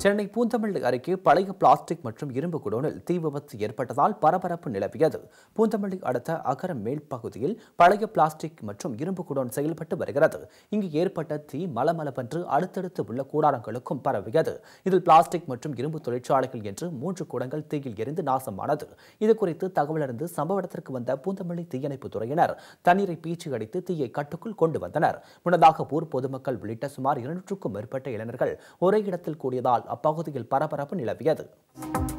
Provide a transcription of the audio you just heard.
சென்னை பூந்தமல்லி அருகே பழைய பிளாஸ்டிக் மற்றும் இரும்பு குடோனில் தீ விபத்து ஏற்பட்டதால் பரபரப்பு நிலவியது பூந்தமல்லி அடுத்த அகரம் மேல் பகுதியில் பழைய பிளாஸ்டிக் மற்றும் இரும்பு குடோன் செயல்பட்டு வருகிறது இங்கு ஏற்பட்ட தீ மலமளவென்று அடுத்தடுத்து உள்ள கூடாரங்களுக்கும் பரவியது இதில் பிளாஸ்டிக் மற்றும் இரும்பு தொழிற்சாலைகள் என்று மூன்று குடங்கள் தீயில் எரிந்து நாசமானது இது குறித்து தகவலறிந்து சம்பவ இடத்திற்கு வந்த பூந்தமல்லி தீயணைப்பு துறையினர் தண்ணீரை பீச்சி அடித்து தீயை கட்டுக்குள் கொண்டு வந்தனர் முன்னதாக ஊர் பொதுமக்கள் உள்ளிட்ட சுமார் இருநூற்றுக்கும் மேற்பட்ட இளைஞர்கள் ஒரே இடத்தில் கூடியதால் அப்பகுதியில் பரபரப்பு நிலவியது